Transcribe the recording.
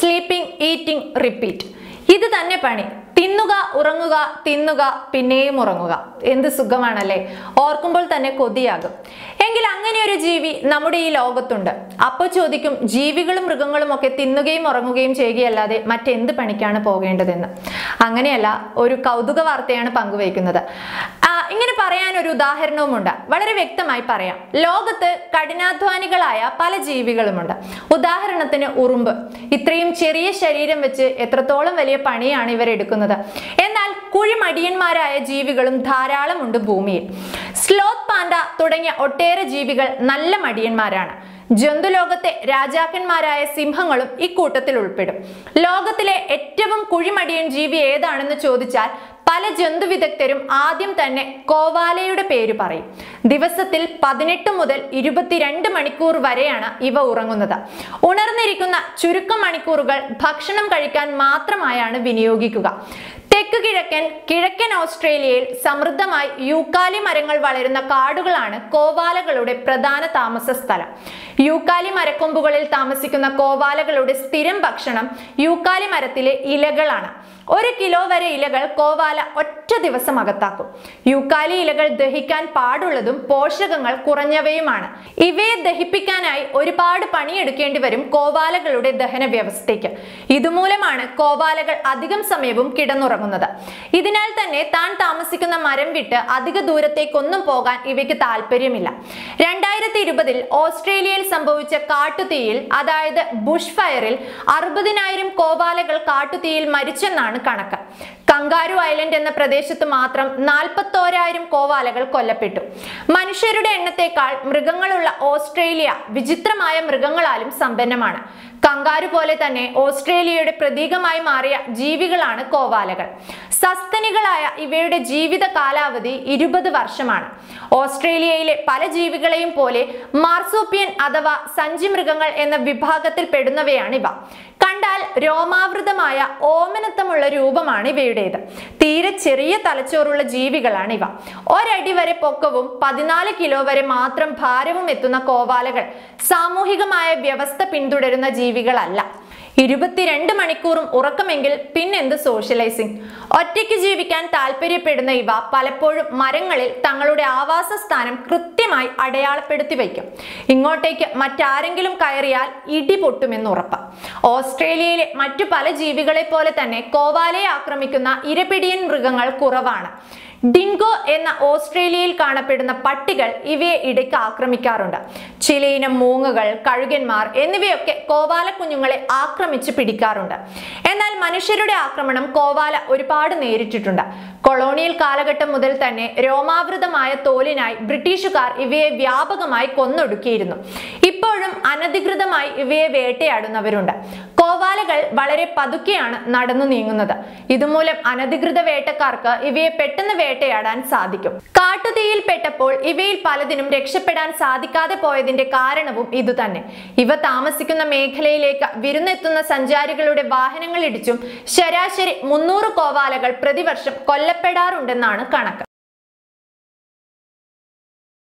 sleeping eating repeat ഇത് തന്നെ പണി തിന്നുക ഉറങ്ങുക തിന്നുക പിന്നെയും ഉറങ്ങുക എന്ത് സുഖമാണല്ലേ ഓർക്കുമ്പോൾ തന്നെ കൊതിയാകും എങ്കിൽ അങ്ങനെ ഒരു ജീവി നമ്മുടെ ഈ ലോകത്തുണ്ട് അപ്പോൾ ചോദിക്കും ജീവികളും മൃഗങ്ങളും ഒക്കെ തിന്നുകയും ഉറങ്ങുകയും ചെയ്യുകയല്ലാതെ മറ്റെന്ത് പണിക്കാണ് പോകേണ്ടതെന്ന് അങ്ങനെയല്ല ഒരു കൗതുക വാർത്തയാണ് പങ്കുവയ്ക്കുന്നത് ആ, ഇങ്ങനെ പറയാൻ ഒരു ഉദാഹരണവുമുണ്ട് വളരെ വ്യക്തമായി പറയാം ലോകത്ത് കഠിനാധ്വാനികളായ പല ജീവികളുമുണ്ട് ഉദാഹരണത്തിന് ഉറുമ്പ് ഇത്രയും ചെറിയ ശരീരം വെച്ച് എത്രത്തോളം വലിയ പണിയാണ് ഇവർ എടുക്കുന്നത് എന്നാൽ കുഴിമടിയന്മാരായ ജീവികളും ധാരാളമുണ്ട് ഭൂമിയിൽ സ്ലോത്ത് പാൻഡ തുടങ്ങിയ ഒട്ടേറെ ജീവികൾ നല്ല മടിയന്മാരാണ് ജന്തുലോകത്തെ രാജാക്കന്മാരായ സിംഹങ്ങളും ഇക്കൂട്ടത്തിൽ ഉൾപ്പെടും ലോകത്തിലെ ഏറ്റവും കുഴിമടിയൻ ജീവി ഏതാണെന്ന് ചോദിച്ചാൽ പല ജന്തു വിദഗ്ധരും ആദ്യം തന്നെ കോവാലയുടെ പേര് പറയും ദിവസത്തിൽ പതിനെട്ട് മുതൽ ഇരുപത്തിരണ്ട് മണിക്കൂർ വരെയാണ് ഇവ ഉറങ്ങുന്നത് ഉണർന്നിരിക്കുന്ന ചുരുക്കം മണിക്കൂറുകൾ ഭക്ഷണം കഴിക്കാൻ മാത്രമായാണ് വിനിയോഗിക്കുക തെക്ക് കിഴക്കൻ കിഴക്കൻ ഓസ്ട്രേലിയയിൽ സമൃദ്ധമായി യൂക്കാലി മരങ്ങൾ വളരുന്ന കാടുകളാണ് കോവാലകളുടെ പ്രധാന താമസ സ്ഥലം യൂക്കാലി മരക്കൊമ്പുകളിൽ താമസിക്കുന്ന കോവാലകളുടെ സ്ഥിരം ഭക്ഷണം യൂക്കാലി മരത്തിലെ ഇലകളാണ് ഒരു കിലോ വരെ ഇലകൾ കോവാല ഒറ്റ ദിവസം അകത്താക്കും യൂക്കാലി ഇലകൾ ദഹിക്കാൻ പാടുള്ളതും പോഷകങ്ങൾ കുറഞ്ഞവയുമാണ് ഇവയെ ദഹിപ്പിക്കാനായി ഒരുപാട് പണിയെടുക്കേണ്ടി വരും കോവാലകളുടെ ദഹന വ്യവസ്ഥയ്ക്ക് ഇതുമൂലമാണ് കോവാലകൾ അധികം സമയവും കിടന്നുറങ്ങുന്നത് ഇതിനാൽ തന്നെ താൻ താമസിക്കുന്ന മരം വിട്ട് അധിക ദൂരത്തേക്കൊന്നും പോകാൻ ഇവയ്ക്ക് താല്പര്യമില്ല രണ്ടായിരത്തി ഇരുപതിൽ ഓസ്ട്രേലിയയിൽ സംഭവിച്ച കാട്ടുതീയിൽ അതായത് ബുഷ് ഫയറിൽ അറുപതിനായിരം കോവാലകൾ കാട്ടുതീയിൽ മരിച്ചെന്നാണ് കണക്ക് കങ്കാരു ഐലൻഡ് എന്ന പ്രദേശത്ത് മാത്രം നാൽപ്പത്തോരായിരം കോവാലകൾ കൊല്ലപ്പെട്ടു മനുഷ്യരുടെ എണ്ണത്തേക്കാൾ മൃഗങ്ങളുള്ള ഓസ്ട്രേലിയ വിചിത്രമായ മൃഗങ്ങളാലും സമ്പന്നമാണ് കങ്കാരു പോലെ തന്നെ ഓസ്ട്രേലിയയുടെ പ്രതീകമായി മാറിയ ജീവികളാണ് കോവാലകൾ സസ്തനികളായ ഇവയുടെ ജീവിത കാലാവധി ഇരുപത് വർഷമാണ് ഓസ്ട്രേലിയയിലെ പല ജീവികളെയും പോലെ മാർസോപ്പിയൻ അഥവാ സഞ്ചി മൃഗങ്ങൾ എന്ന വിഭാഗത്തിൽ പെടുന്നവയാണിവ കണ്ടാൽ രോമാവൃതമായ ഓമനത്വമുള്ള രൂപമാണ് ഇവയുടേത് തീരെ ചെറിയ തലച്ചോറുള്ള ജീവികളാണിവ ഒരടി വരെ പൊക്കവും പതിനാല് കിലോ വരെ മാത്രം ഭാരവും എത്തുന്ന കോവാലകൾ സാമൂഹികമായ വ്യവസ്ഥ പിന്തുടരുന്ന ജീവികളല്ല ഇരുപത്തിരണ്ട് മണിക്കൂറും ഉറക്കമെങ്കിൽ പിന്നെന്ത് സോഷ്യലൈസിംഗ് ഒറ്റയ്ക്ക് ജീവിക്കാൻ താല്പര്യപ്പെടുന്ന ഇവ പലപ്പോഴും മരങ്ങളിൽ തങ്ങളുടെ ആവാസ സ്ഥാനം കൃത്യമായി അടയാളപ്പെടുത്തി വയ്ക്കും ഇങ്ങോട്ടേക്ക് മറ്റാരെങ്കിലും കയറിയാൽ ഇടി പൊട്ടുമെന്ന് ഉറപ്പ് ഓസ്ട്രേലിയയിലെ മറ്റു പല ജീവികളെ പോലെ തന്നെ കോവാലയെ ആക്രമിക്കുന്ന ഇരപിടിയൻ മൃഗങ്ങൾ കുറവാണ് ഡിങ്കോ എന്ന ഓസ്ട്രേലിയയിൽ കാണപ്പെടുന്ന പട്ടികൾ ഇവയെ ഇടയ്ക്ക് ആക്രമിക്കാറുണ്ട് ചിലയിനം മൂങ്ങകൾ കഴുകന്മാർ എന്നിവയൊക്കെ കോവാല കുഞ്ഞുങ്ങളെ ആക്രമിച്ച് പിടിക്കാറുണ്ട് എന്നാൽ മനുഷ്യരുടെ ആക്രമണം കോവാല ഒരുപാട് നേരിട്ടിട്ടുണ്ട് കൊളോണിയൽ കാലഘട്ടം മുതൽ തന്നെ രോമാവൃതമായ തോലിനായി ബ്രിട്ടീഷുകാർ ഇവയെ വ്യാപകമായി കൊന്നൊടുക്കിയിരുന്നു ഇപ്പോഴും അനധികൃതമായി ഇവയെ വേട്ടയാടുന്നവരുണ്ട് കോവാലകൾ വളരെ പതുക്കെയാണ് നടന്നു നീങ്ങുന്നത് ഇതുമൂലം അനധികൃത വേട്ടക്കാർക്ക് ഇവയെ പെട്ടെന്ന് വേട്ടയാടാൻ സാധിക്കും കാട്ടുതീയിൽ പെട്ടപ്പോൾ ഇവയിൽ പലതിനും രക്ഷപ്പെടാൻ സാധിക്കാതെ പോയതിന്റെ കാരണവും ഇതുതന്നെ ഇവ താമസിക്കുന്ന മേഖലയിലേക്ക് വിരുന്നെത്തുന്ന സഞ്ചാരികളുടെ വാഹനങ്ങൾ ഇടിച്ചും ശരാശരി മുന്നൂറ് കോവാലകൾ പ്രതിവർഷം കൊല്ലപ്പെടാറുണ്ടെന്നാണ് കണക്ക്